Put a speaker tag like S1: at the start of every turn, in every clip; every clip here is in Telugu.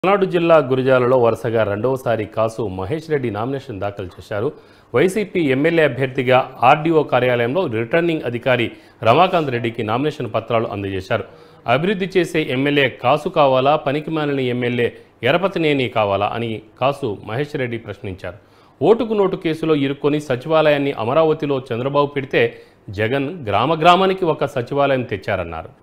S1: పల్నాడు జిల్లా గురిజాలలో వరుసగా రెండవసారి కాసు మహేష్ రెడ్డి నామినేషన్ దాఖలు చేశారు వైసీపీ ఎమ్మెల్యే అభ్యర్థిగా ఆర్డీఓ కార్యాలయంలో రిటర్నింగ్ అధికారి రమాకాంత్ రెడ్డికి నామినేషన్ పత్రాలు అందజేశారు అభివృద్ధి చేసే ఎమ్మెల్యే కాసు కావాలా పనికిమాలిన ఎమ్మెల్యే ఎరపతినేని కావాలా అని కాసు మహేష్ రెడ్డి ప్రశ్నించారు ఓటుకు నోటు కేసులో ఇరుక్కొని సచివాలయాన్ని అమరావతిలో చంద్రబాబు పెడితే జగన్ గ్రామ గ్రామానికి ఒక సచివాలయం తెచ్చారన్నారు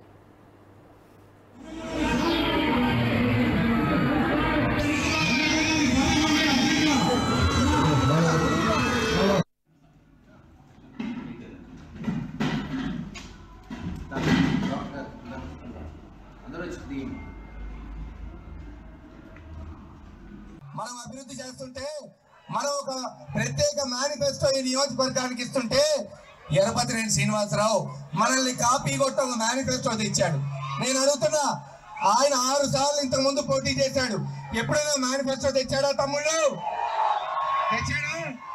S2: అందరూ వచ్చి దిగండి.
S3: మనం అభివృద్ధి చేస్తుంటే మనం ఒక ప్రత్యేక మేనిఫెస్టో ఈ నియోజకవర్గానికి ఇస్తుంటే ఎరపతిరేని శ్రీనివాసరావు మనల్ని కాపీ కొట్ట ఒక మేనిఫెస్టో తెచ్చాడు నేను అడుగుతున్నా ఆయన ఆరు సార్లు ఇంతకు ముందు పోటీ చేశాడు ఎప్పుడైనా మేనిఫెస్టో తెచ్చాడా తమ్ముళ్ళు తెచ్చాడు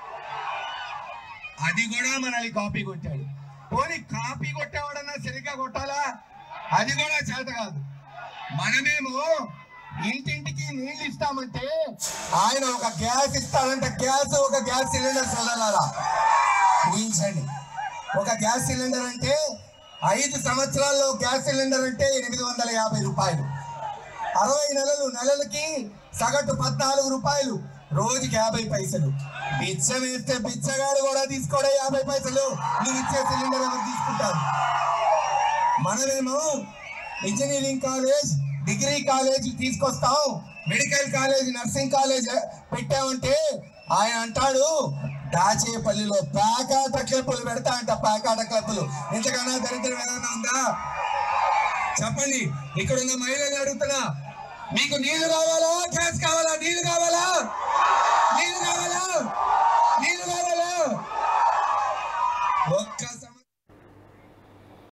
S3: అది కూడా మనల్ని కాపీ కొట్టాడు పోనీ కాపీ కొట్టేవాడన్నా సరిగ్గా కొట్టాలా అది కూడా చేత కాదు మనమేమో ఇంటింటికి నీళ్లు ఇస్తామంటే ఆయన ఒక గ్యాస్ ఇస్తాడంటే గ్యాస్ ఒక గ్యాస్ సిలిండర్ చదవాలా ఊహించండి ఒక గ్యాస్ సిలిండర్ అంటే ఐదు సంవత్సరాల్లో గ్యాస్ సిలిండర్ అంటే ఎనిమిది వందల యాభై రూపాయలు అరవై నెలలు నెలలకి సగటు పద్నాలుగు రూపాయలు రోజుకి యాభై పైసలు బిచ్చం వేస్తే బిచ్చగాడు కూడా తీసుకోడే యాభై పైసలు నువ్వు ఇచ్చే సిలిండర్ ఎవరు తీసుకుంటారు మనమేమో ఇంజనీరింగ్ కాలేజ్ డిగ్రీ కాలేజ్ తీసుకొస్తాం మెడికల్ కాలేజ్ నర్సింగ్ కాలేజ్ పెట్టామంటే ఆయన అంటాడు దాచేపల్లిలో పేకాట క్లబ్బులు పెడతా అంట పేకాట క్లబ్బులు ఇంతకన్నా దరిద్రం ఏదైనా ఉందా చెప్పండి ఇక్కడ ఉన్న మహిళలు అడుగుతున్నా మీకు నీళ్లు కావాలా గ్యాస్ కావాలా నీళ్లు కావాలా నీళ్లు కావాలా నీళ్లు కావాలా ఒక్క